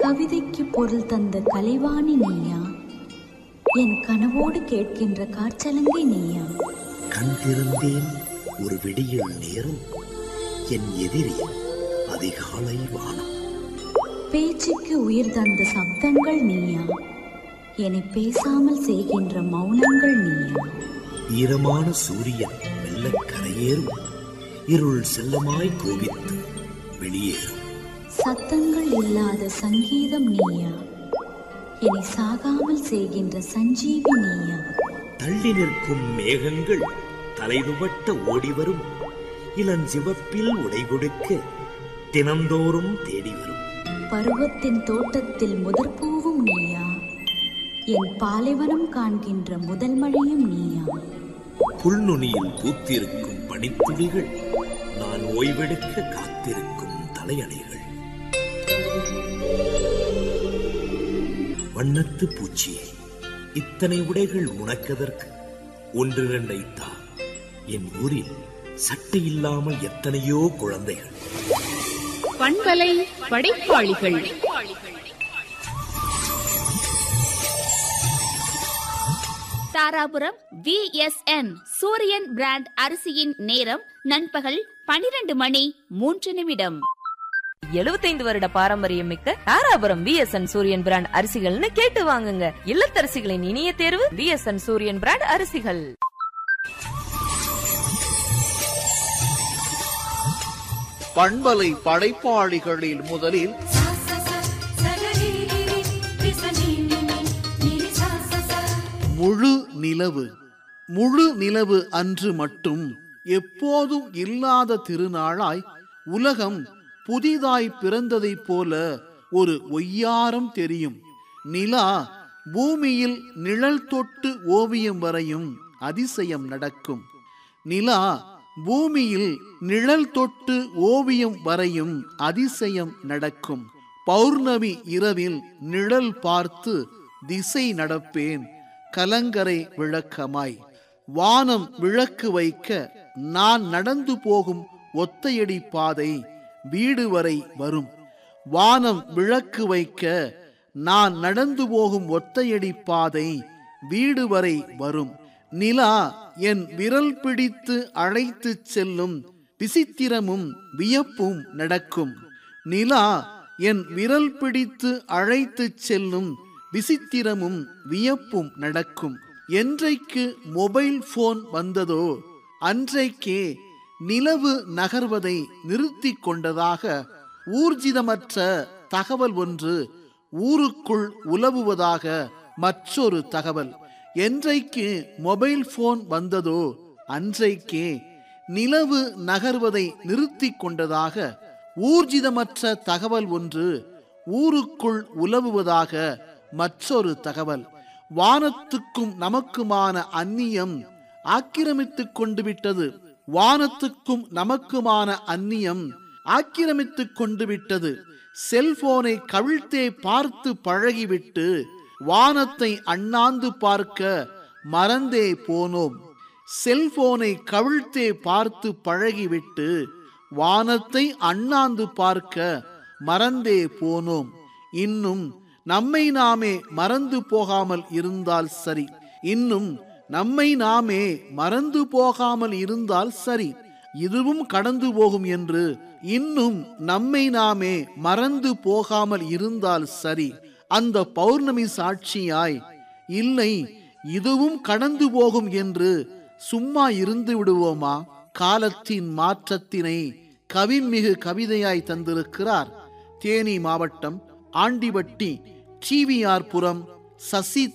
கவிதைக்கு பொருள் தந்த கலைவாணி நீயா என் கனவோடு கேட்கின்ற காற்றலங்கை நீயா கண் திறந்தேன் ஒரு விடியல் நேரம் என் எதிரி அதிகாலை வானம் பேச்சுக்கு உயிர் தந்த சப்தங்கள் நீயா என்னை பேசாமல் செய்கின்ற மௌனங்கள் நீயா ஈரமான சூரியன் மெல்ல கரையேறும் இருள் செல்லமாய் கோபித்து வெளியேறும் சத்தங்கள் இல்லாத சங்கீதம் நீயா என்னை சாகாமல் செய்கின்ற சஞ்சீவி நீயா தள்ளி நிற்கும் மேகங்கள் தலைதுவட்ட ஓடிவரும் இளஞ்சிவப்பில் உடை கொடுக்க தினந்தோறும் தேடி வரும் பருவத்தின் தோட்டத்தில் முதற்பூவும் நீயா என் பாலைவனம் காண்கின்ற முதல் மழையும் நீயா புல்நுனியில் பூத்திருக்கும் பனித்துளிகள் நான் ஓய்வெடுக்க காத்திருக்கும் தலையணைகள் வண்ணத்து பூச்சியே இத்தனை உடைகள் உனக்கதற்கு ஒன்றிரண்டை தா என் ஊரில் சட்டை இல்லாமல் எத்தனையோ குழந்தைகள் பண்பலை படைப்பாளிகள் தாராபுரம் விஎஸ்என் சூரியன் பிராண்ட் அரிசியின் நேரம் நண்பகல் பனிரெண்டு மணி மூன்று நிமிடம் எழுபத்தைந்து வருட பாரம்பரியம் மிக்க தாராபுரம் பிஎஸ்என் சூரியன் பிராண்ட் அரிசிகள்னு கேட்டு வாங்குங்க இல்லத்தரசிகளின் இனிய தேர்வு பிஎஸ்என் சூரியன் பிராண்ட் அரிசிகள் பண்பலை படைப்பாளிகளில் முதலில் முழு நிலவு முழு நிலவு அன்று மட்டும் எப்போதும் இல்லாத திருநாளாய் உலகம் புதிதாய் பிறந்ததைப் போல ஒரு ஒய்யாரம் தெரியும் நிலா பூமியில் நிழல் தொட்டு ஓவியம் வரையும் அதிசயம் நடக்கும் நிலா பூமியில் நிழல் தொட்டு ஓவியம் வரையும் அதிசயம் நடக்கும் பௌர்ணமி இரவில் நிழல் பார்த்து திசை நடப்பேன் கலங்கரை விளக்கமாய் வானம் விளக்கு வைக்க நான் நடந்து போகும் ஒத்தையடி பாதை வீடு வரை வரும் வானம் விளக்கு வைக்க நான் நடந்து போகும் ஒத்தையடி பாதை வீடு வரை வரும் நிலா என் விரல் பிடித்து அழைத்துச் செல்லும் விசித்திரமும் வியப்பும் நடக்கும் நிலா என் விரல் பிடித்து அழைத்துச் செல்லும் விசித்திரமும் வியப்பும் நடக்கும் என்றைக்கு மொபைல் போன் வந்ததோ அன்றைக்கே நிலவு நகர்வதை நிறுத்தி கொண்டதாக ஊர்ஜிதமற்ற தகவல் ஒன்று ஊருக்குள் உலவுவதாக மற்றொரு தகவல் என்றைக்கு மொபைல் போன் வந்ததோ அன்றைக்கே நிலவு நகர்வதை நிறுத்தி கொண்டதாக ஊர்ஜிதமற்ற தகவல் ஒன்று ஊருக்குள் உலவுவதாக மற்றொரு தகவல் வானத்துக்கும் நமக்குமான அந்நியம் ஆக்கிரமித்துக் கொண்டு விட்டது வானத்துக்கும் நமக்குமான அந்நியம் ஆக்கிரமித்துக் கொண்டு விட்டது செல்போனை கவிழ்த்தே பார்த்து பழகிவிட்டு வானத்தை அண்ணாந்து பார்க்க மறந்தே போனோம் செல்போனை கவிழ்த்தே பார்த்து பழகிவிட்டு வானத்தை அண்ணாந்து பார்க்க மறந்தே போனோம் இன்னும் நம்மை நாமே மறந்து போகாமல் இருந்தால் சரி இன்னும் நம்மை நாமே மறந்து போகாமல் இருந்தால் சரி இதுவும் கடந்து போகும் என்று இன்னும் நம்மை நாமே மறந்து போகாமல் இருந்தால் சரி அந்த பௌர்ணமி சாட்சியாய் இல்லை இதுவும் கடந்து போகும் என்று சும்மா இருந்து விடுவோமா காலத்தின் மாற்றத்தினை கவின்மிகு கவிதையாய் தந்திருக்கிறார் தேனி மாவட்டம் ஆண்டிவட்டி டிவிஆர் புரம் சசி